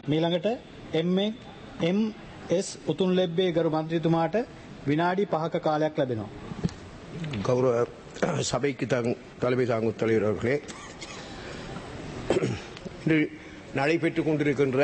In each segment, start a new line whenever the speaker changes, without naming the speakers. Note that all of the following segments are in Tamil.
මීළඟට එම්.එස්. උතුන් ලැබ්බේ ගරු මන්ත්‍රීතුමාට විනාඩි පහක කාලයක් ලැබෙනවා.
கௌரவ சபைக்கு தங் தலைமை தாங்கும் தலைவர் அவர்களே இன்று நடைபெற்றுக் கொண்டிருக்கின்ற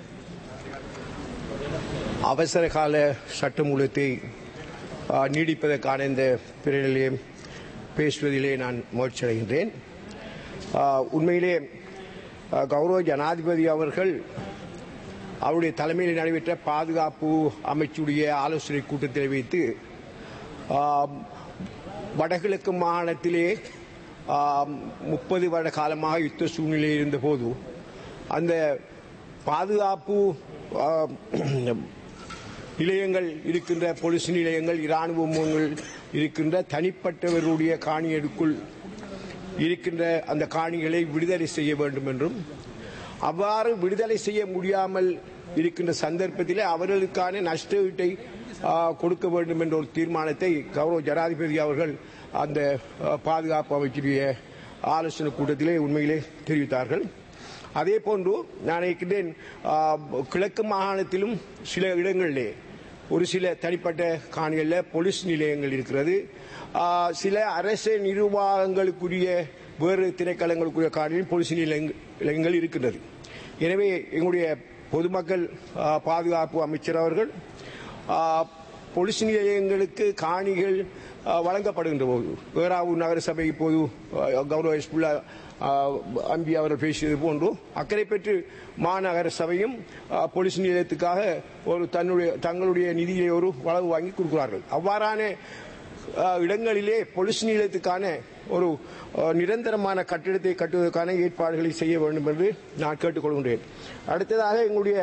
அவசர கால சட்டமூலத்தை ஆ, நீடிப்பதற்கான இந்த பிறநிலையை பேசுவதிலே நான் முயற்சி அடைகின்றேன் ஆ, உண்மையிலே ஆ, கௌரவ ஜனாதிபதி அவர்கள் அவருடைய தலைமையில் நடைபெற்ற பாதுகாப்பு அமைச்சுடைய ஆலோசனை கூட்டத்தில் வைத்து ஆம், வடகிழக்கு மாகாணத்திலே முப்பது வருட காலமாக யுத்த சூழ்நிலை இருந்தபோது அந்த பாதுகாப்பு ஆம், நிலையங்கள் இருக்கின்ற போலீஸ் நிலையங்கள் இராணுவ முகாம்கள் இருக்கின்ற தனிப்பட்டவர்களுடைய காணியடுக்குள் இருக்கின்ற அந்த காணிகளை விடுதலை செய்ய வேண்டும் என்றும் அவ்வாறு விடுதலை செய்ய முடியாமல் இருக்கின்ற சந்தர்ப்பத்திலே அவர்களுக்கான நஷ்ட ஈட்டை ஆ, கொடுக்க வேண்டும் என்ற ஒரு தீர்மானத்தை கௌரவ ஜனாதிபதி அவர்கள் அந்த ஆ, பாதுகாப்பு அமைச்சருடைய ஆலோசனை கூட்டத்திலே உண்மையிலே தெரிவித்தார்கள் அதே போன்று நான் நினைக்கின்றேன் ஆ, கிழக்கு மாகாணத்திலும் சில இடங்களிலே ஒரு சில தனிப்பட்ட காணிகளில் போலீஸ் நிலையங்கள் இருக்கிறது ஆ, சில அரசு நிர்வாகங்களுக்குரிய வேறு திணைக்களங்களுக்குரிய காணியில் போலீஸ் நிலையங்கள் நிலையங்கள் இருக்கின்றது எனவே எங்களுடைய பொதுமக்கள் ஆ, பாதுகாப்பு அமைச்சர் அவர்கள் ஆ, போலீஸ் நிலையங்களுக்கு காணிகள் ஆ, வழங்கப்படுகின்ற போது வேறாவூர் நகரசபை இப்போது ஆ, கௌரவ ஹிஸ்புல்லா அம்பி அவர்கள் பேசியது போன்று அக்கறை பெற்று மாநகர சபையும் ஆ, போலீஸ் நிலையத்துக்காக ஒரு தன்னுடைய தங்களுடைய நிதியை ஒரு வளவு வாங்கி கொடுக்கிறார்கள் அவ்வாறான ஆ, இடங்களிலே போலீஸ் நிலையத்துக்கான ஒரு ஆ, நிரந்தரமான கட்டிடத்தை கட்டுவதற்கான ஏற்பாடுகளை செய்ய வேண்டும் என்று நான் கேட்டுக்கொள்கின்றேன் அடுத்ததாக எங்களுடைய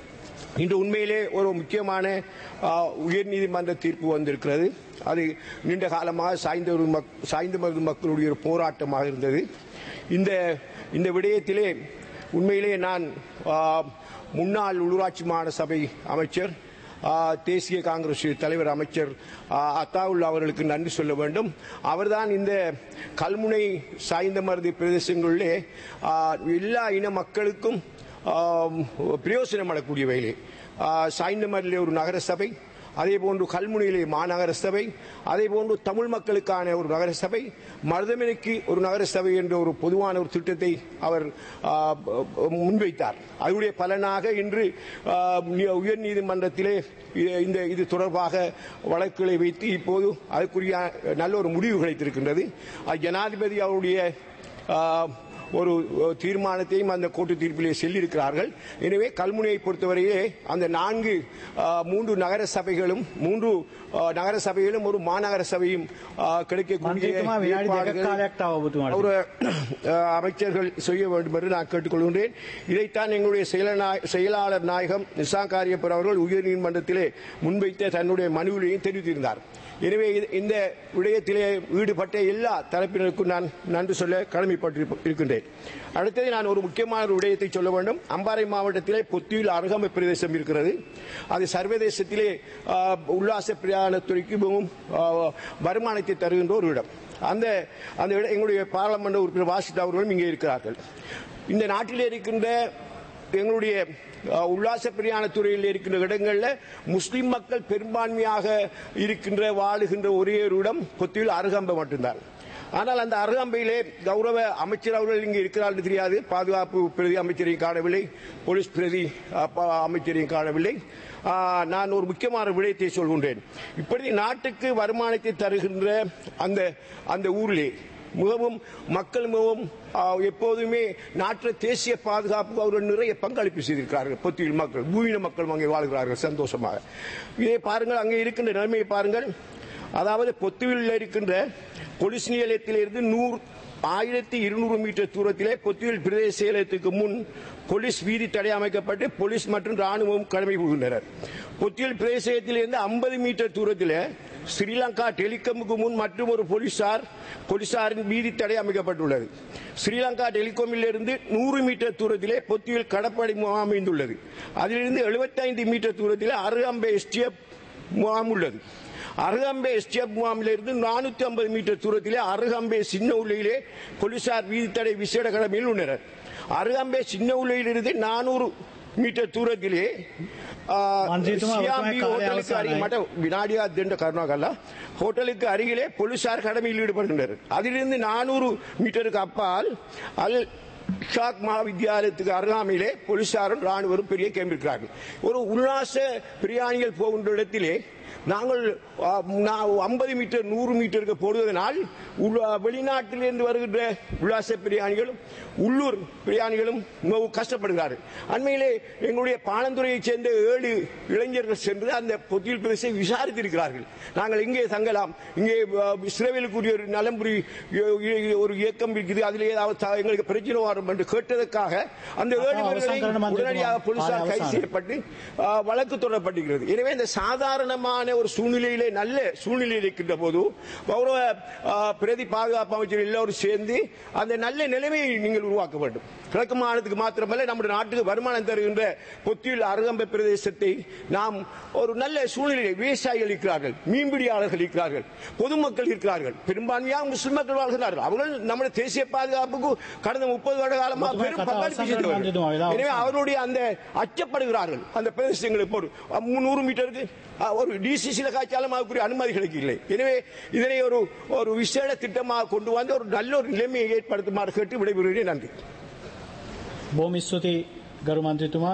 இன்று உண்மையிலே ஒரு முக்கியமான ஆ, உயர்நீதிமன்ற தீர்ப்பு வந்திருக்கிறது அது நீண்ட காலமாக சாய்ந்த மக் சாய்ந்த மருது மக்களுடைய ஒரு போராட்டமாக இருந்தது இந்த இந்த விடயத்திலே உண்மையிலே நான் ஆ, முன்னாள் உள்ளூராட்சி மாகாண சபை அமைச்சர் ஆ, தேசிய காங்கிரஸ் தலைவர் அமைச்சர் ஆ, அத்தாவுல்லா அவர்களுக்கு நன்றி சொல்ல வேண்டும் அவர்தான் இந்த கல்முனை சாய்ந்த மருது பிரதேசங்களிலே ஆ, எல்லா இன மக்களுக்கும் ஆம், பிரயோசனம் அடக்கூடிய வகையிலே ஆ, சாய்ந்தமரிலே ஒரு நகர சபை அதே போன்று கல்முனையிலே மாநகர சபை அதே போன்று தமிழ் மக்களுக்கான ஒரு நகர சபை மருதமனைக்கு ஒரு நகர சபை என்ற ஒரு பொதுவான ஒரு திட்டத்தை அவர் ஆ, முன்வைத்தார் அதனுடைய பலனாக இன்று ஆ, நி- உயர்நீதிமன்றத்திலே இ- இந்த இது தொடர்பாக வழக்குகளை வைத்து இப்போது அதற்குரிய நல்ல ஒரு முடிவு கிடைத்திருக்கின்றது அது ஜனாதிபதி அவருடைய ஆ, ஒரு ஒரு தீர்மானத்தையும் அந்த கோர்ட்டு தீர்ப்பிலே சொல்லியிருக்கிறார்கள் எனவே கல்முனையை பொறுத்தவரையே அந்த நான்கு ஆ, மூன்று நகர சபைகளும் மூன்று ஆ, நகர சபைகளும் ஒரு மாநகர சபையும் ஆ, கிடைக்கக்கூடிய
මන්ත්‍රීතුමා විනාඩි දෙකක්
ஏற்பாடுகளை
කාලයක් තව ඔබතුමාට.
ஒரு அஹ், அமைச்சர்கள் செய்ய வேண்டும் என்று நான் கேட்டுக்கொள்கின்றேன் இதைத்தான் எங்களுடைய செயலநா- செயலாளர் நாயகம் நிசாங்காரியப்பர் அவர்கள் உயர்நீதிமன்றத்திலே முன்வைத்த தன்னுடைய மனுவிலையும் தெரிவித்திருந்தார் எனவே இது- இந்த விடயத்திலே ஈடுபட்ட எல்லா தரப்பினருக்கும் நான் நன்றி சொல்ல கடமைப்பட்டு இருக்கின்றேன் அடுத்தது நான் ஒரு முக்கியமான ஒரு விடயத்தை சொல்ல வேண்டும் அம்பாறை மாவட்டத்திலே பொத்தியில் அருகாமை பிரதேசம் இருக்கிறது அது சர்வதேசத்திலே ஆஹ், உல்லாச பிரயாணத்துறைக்கு மிகவும் ஆஹ், வருமானத்தை தருகின்ற ஒரு இடம் அந்த அந்த இடம் எங்களுடைய பாராளுமன்ற உறுப்பினர் வாசித் அவர்களும் இங்கே இருக்கிறார்கள் இந்த நாட்டிலே இருக்கின்ற எங்களுடைய அஹ், உல்லாச பிரயாண துறையில் இருக்கின்ற இடங்கள்ல முஸ்லிம் மக்கள் பெரும்பான்மையாக இருக்கின்ற வாழுகின்ற ஒரே ஒரு இடம் கொத்தியில் அருகம்பை மட்டும்தான் ஆனால் அந்த அருகம்பையிலே கௌரவ அமைச்சர் அவர்கள் இங்கே இருக்கிறார்கள் தெரியாது பாதுகாப்பு பிரதி அமைச்சரையும் காணவில்லை போலீஸ் பிரதி அஹ், ப- அமைச்சரையும் காணவில்லை ஆஹ், நான் ஒரு முக்கியமான விடயத்தை சொல்கின்றேன் இப்படி நாட்டுக்கு வருமானத்தை தருகின்ற அந்த அந்த ஊரிலே மிகவும் மக்கள் மிகவும் ஆ, எப்போதுமே நாட்டில் தேசிய பாதுகாப்பு அவர்கள் நிறைய பங்களிப்பு செய்திருக்கிறார்கள் பொத்தியில் மக்கள் பூவின மக்கள் அங்கே வாழ்கிறார்கள் சந்தோஷமாக இதை பாருங்கள் அங்கே இருக்கின்ற நிலைமையை பாருங்கள் அதாவது பொத்துவில் இருக்கின்ற போலீஸ் நிலையத்திலிருந்து நூறு ஆயிரத்தி இருநூறு மீட்டர் தூரத்திலே பொத்தியில் பிரதேச செயலகத்துக்கு முன் போலீஸ் வீதி தடை அமைக்கப்பட்டு போலீஸ் மற்றும் ராணுவம் கடமை புரிகின்றனர் பொத்தியில் பிரதேசத்திலிருந்து ஐம்பது மீட்டர் தூரத்தில் ஸ்ரீலங்கா டெலிகாமுக்கு முன் மற்றும் ஒரு போலீசார் போலீசாரின் வீதி தடை அமைக்கப்பட்டுள்ளது ஸ்ரீலங்கா டெலிகாமில் இருந்து நூறு மீட்டர் தூரத்திலே பொத்தியில் கடற்படை முகாம் அமைந்துள்ளது அதிலிருந்து 75 மீட்டர் தூரத்தில் அருகம்பை எஸ்டிஎஃப் முகாம் உள்ளது அருகம்பே எஸ்டிஎஃப் முகாமிலிருந்து நானூத்தி ஐம்பது மீட்டர் தூரத்திலே அருகம்பே சின்ன உள்ளையிலே போலீசார் வீதித்தடை விசேட கடமையில் உள்ளனர் அருகம்பே சின்ன உள்ளையிலிருந்து நானூறு மீட்டர் தூரத்திலே ஆ,
மந்திரிතුமா,
சியாம்பி
ඔබතුමාගේ කාලය
ஹோட்டலுக்கு அருகில்
අවසానයි.
மට வினாடியா திண்ட கருணாகல்லா ஹோட்டலுக்கு அருகிலே போலீசார் கடமையில் ஈடுபடுகின்றனர் அதிலிருந்து நானூறு மீட்டருக்கு அப்பால் அல் ஷாக் மகாவித்தியாலயத்துக்கு அருகாமையிலே போலீசாரும் ராணுவரும் பெரிய கேம்ப் இருக்கிறார்கள் ஒரு உல்லாச பிரயாணிகள் போகின்ற இடத்திலே நாங்கள் ஐம்பது மீட்டர் நூறு மீட்டருக்கு போடுவதனால் உள்ள- வெளிநாட்டிலிருந்து வருகின்ற உல்லாச பிரயாணிகளும் உள்ளூர் பிரயாணிகளும் மிகவும் கஷ்டப்படுகிறார்கள் அண்மையிலே எங்களுடைய பாலந்துறையைச் சேர்ந்த ஏழு இளைஞர்கள் சென்று அந்த பொத்தியில் பிரதேசத்தை விசாரித்திருக்கிறார்கள் நாங்கள் இங்கே தங்கலாம் இங்கே அஹ், சிறைவிலுக்குரிய ஒரு நலம்புரி இ- இ- ஒரு இயக்கம் இருக்குது அதில் ஏதாவது த- எங்களுக்கு பிரச்சனை வரும் என்று கேட்டதற்காக அந்த ஏழு
அப்பா,
பேர்களை
அவசான மந்திரி
உடனடியாக
துமா-
போலீசார்
காலை
கைது
அவசானம்.
செய்யப்பட்டு ஆ, வழக்கு தொடரப்பட்டிருக்கிறது எனவே இந்த சாதாரணமான ஒரு சூழ்நிலையிலே நல்ல சூழ்நிலை இருக்கின்ற போது கௌரவ ஆ, பிரதி பாதுகாப்பு அமைச்சர் எல்லோரும் சேர்ந்து அந்த நல்ல நிலைமையை நீங்கள் உருவாக்க வேண்டும் கிழக்கு மாநிலத்துக்கு மாத்திரமல்ல நம்முடைய நாட்டுக்கு வருமானம் தருகின்ற பொத்தியில் அருகம்பை பிரதேசத்தை நாம் ஒரு நல்ல சூழ்நிலை விவசாயிகள் இருக்கிறார்கள் மீன்பிடியாளர்கள் இருக்கிறார்கள் பொதுமக்கள் இருக்கிறார்கள் பெரும்பான்மையாக முஸ்லிம் மக்கள் வாழ்கிறார்கள் அவர்கள் நம்முடைய தேசிய பாதுகாப்புக்கு கடந்த முப்பது வருட காலமாக
மொத்தமாக
பெரும்
கதை
பங்களிப்பு
அவசானம்
செய்தவர்கள்
நடந்தது.
எனவே அவருடைய அந்த அச்சப்படுகிறார்கள் அந்த பிரதேசங்களை போடு முன்னூறு மீட்டருக்கு அஹ், ஒரு டிசிசில காய்ச்சாலும் அதுக்குரிய அனுமதி கிடைக்கவில்லை எனவே இதனை ஒரு ஒரு விசேட திட்டமாக கொண்டு வந்து ஒரு நல்ல ஒரு நிலைமையை ஏற்படுத்துமாறு கேட்டு விடைபெறுகிறேன் நன்றி
බොහොම ස්තුතියි ගරු මන්ත්‍රීතුමා